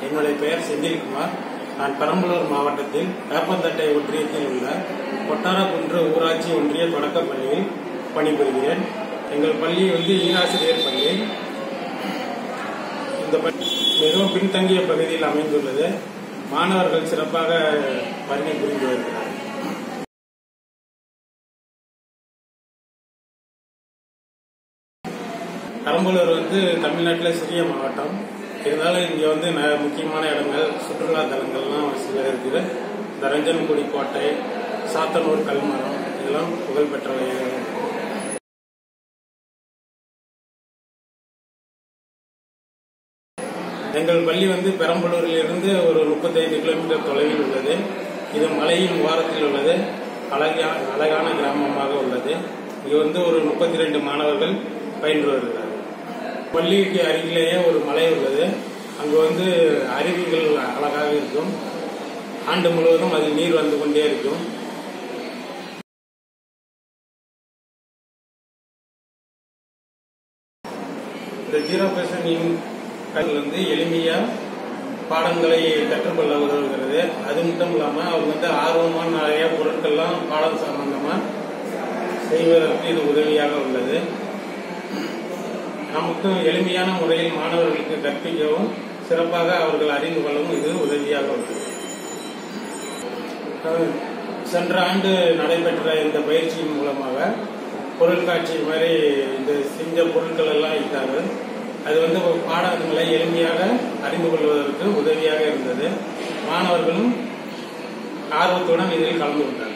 என்னுடைய பெயர் செந்தில்குமார் நான் பெரம்பலூர் மாவட்டத்தில் வேப்பந்தட்டை ஒன்றியத்தில் உள்ள கொட்டாரக்குன்று ஊராட்சி ஒன்றிய தொடக்கப் பள்ளியில் பணிபுரிகிறேன் எங்கள் பள்ளி வந்து ஈராசிரியர் பள்ளி இந்த பள்ளி மிகவும் பின்தங்கிய பகுதியில் அமைந்துள்ளது மாணவர்கள் சிறப்பாக பணி புரிந்து வருகிறார்கள் பெரம்பலூர் வந்து தமிழ்நாட்டில் சிறிய மாவட்டம் இருந்தாலும் இங்கே வந்து ந- முக்கியமான இடங்கள் சுற்றுலா தலங்கள்லாம் சில இருக்குது இந்த ரஞ்சன்குடி கோட்டை சாத்தனூர் கல்மரம் இதெல்லாம் புகழ்பெற்றவை எங்கள் பள்ளி வந்து பெரம்பலூரில் இருந்து ஒரு முப்பத்தைந்து கிலோமீட்டர் தொலைவில் உள்ளது இது மலையின் ஓரத்தில் உள்ளது அழகா அழகான கிராமமாக உள்ளது இங்கு வந்து ஒரு முப்பத்தி ரெண்டு மாணவர்கள் பயின்று வருகிறார்கள் பள்ளிக்கு அருகிலேயே ஒரு மலை உள்ளது அங்கு வந்து அருவிகள் அழகாக இருக்கும் ஆண்டு முழுவதும் அதில் நீர் வந்து கொண்டே இருக்கும் இந்த ஜீரோ பெர்சன்ட் வந்து எளிமையா பாடங்களை கற்றுக்கொள்ள உதவுகிறது அது மட்டும் இல்லாம அவங்க வந்து ஆர்வமான நிறைய பொருட்கள்லாம் பாடம் சம்பந்தமா செய்வதற்கு இது உதவியாக உள்ளது நமக்கு எளிமையான முறையில் மாணவர்களுக்கு கற்பிக்கவும் சிறப்பாக அவர்கள் அறிந்து கொள்ளவும் இது உதவியாக உள்ளது அஹ் சென்ற ஆண்டு நடைபெற்ற இந்த பயிற்சியின் மூலமாக பொருட்காட்சி மாதிரி இந்த செஞ்ச பொருட்கள் எல்லாம் இட்டாங்க அது வந்து ஒரு பாடங்களை எளிமையாக அறிந்து கொள்வதற்கு உதவியாக இருந்தது மாணவர்களும் ஆர்வத்துடன் இதில் கலந்து கொண்டார்கள்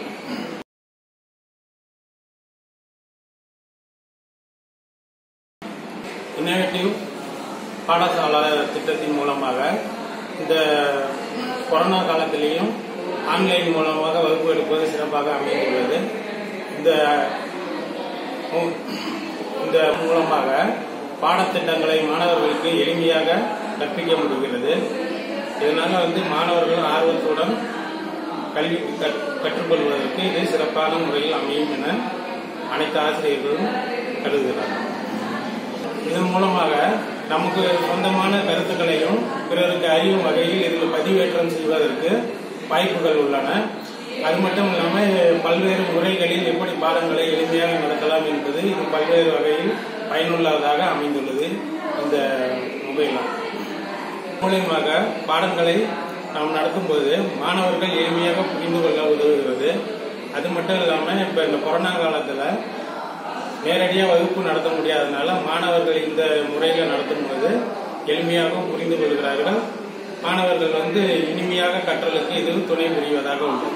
இன்னோவேட்டிவ் பாடசாலா திட்டத்தின் மூலமாக இந்த கொரோனா காலத்திலேயும் ஆன்லைன் மூலமாக வகுப்பு எடுப்பது சிறப்பாக அமைந்துள்ளது இந்த மூ- இந்த மூலமாக பாடத்திட்டங்களை மாணவர்களுக்கு எளிமையாக கற்பிக்க முடிகிறது இதனால வந்து மாணவர்கள் ஆர்வத்துடன் கல்வி கற்- கற்றுக்கொள்வதற்கு இது சிறப்பான முறையில் அமையும் என அனைத்து ஆசிரியர்களும் கருதுகிறார்கள் இதன் மூலமாக நமக்கு சொந்தமான கருத்துக்களையும் பிறருக்கு அறியும் வகையில் இதில் பதிவேற்றம் செய்வதற்கு வாய்ப்புகள் உள்ளன அது மட்டும் இல்லாமல் பல்வேறு முறைகளில் எப்படி பாடங்களை எளிமையாக நடத்தலாம் என்பது இது பல்வேறு வகையில் பயனுள்ளதாக அமைந்துள்ளது இந்த மொபைல் ஆப் மூலியமாக பாடங்களை நாம் நடத்தும்போது மாணவர்கள் எளிமையாக புரிந்து கொள்ள உதவுகிறது அது மட்டும் இல்லாமல் இப்போ இந்த கொரோனா காலத்தில் நேரடியாக வகுப்பு நடத்த முடியாதனால மாணவர்கள் இந்த முறையில் நடத்தும்போது எளிமையாக புரிந்து கொள்கிறார்கள் மாணவர்கள் வந்து இனிமையாக கற்றலுக்கு இது துணை புரிவதாக உள்ளது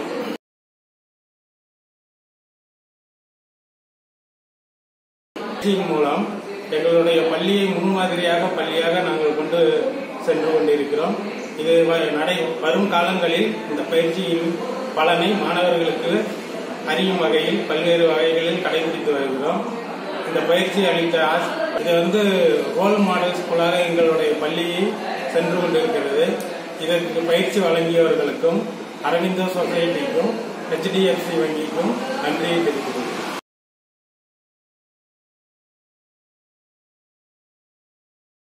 பயிற்சியின் மூலம் எங்களுடைய பள்ளியை முன்மாதிரியாக பள்ளியாக நாங்கள் கொண்டு சென்று கொண்டிருக்கிறோம் இது வ- நடை வரும் காலங்களில் இந்த பயிற்சியின் பலனை மாணவர்களுக்கு அறியும் வகையில் பல்வேறு வகைகளில் கடைபிடித்து வருகிறோம் இந்த பயிற்சி அளித்த ஆஸ் இது வந்து ரோல் மாடல் ஸ்கூலாக எங்களுடைய பள்ளியை சென்று கொண்டிருக்கிறது இதற்கு பயிற்சி வழங்கியவர்களுக்கும் அரவிந்தோ சொசைட்டிக்கும் ஹெச்டிஎஃப்சி வங்கிக்கும் நன்றியை தெரிவித்துக் கொள்கிறேன்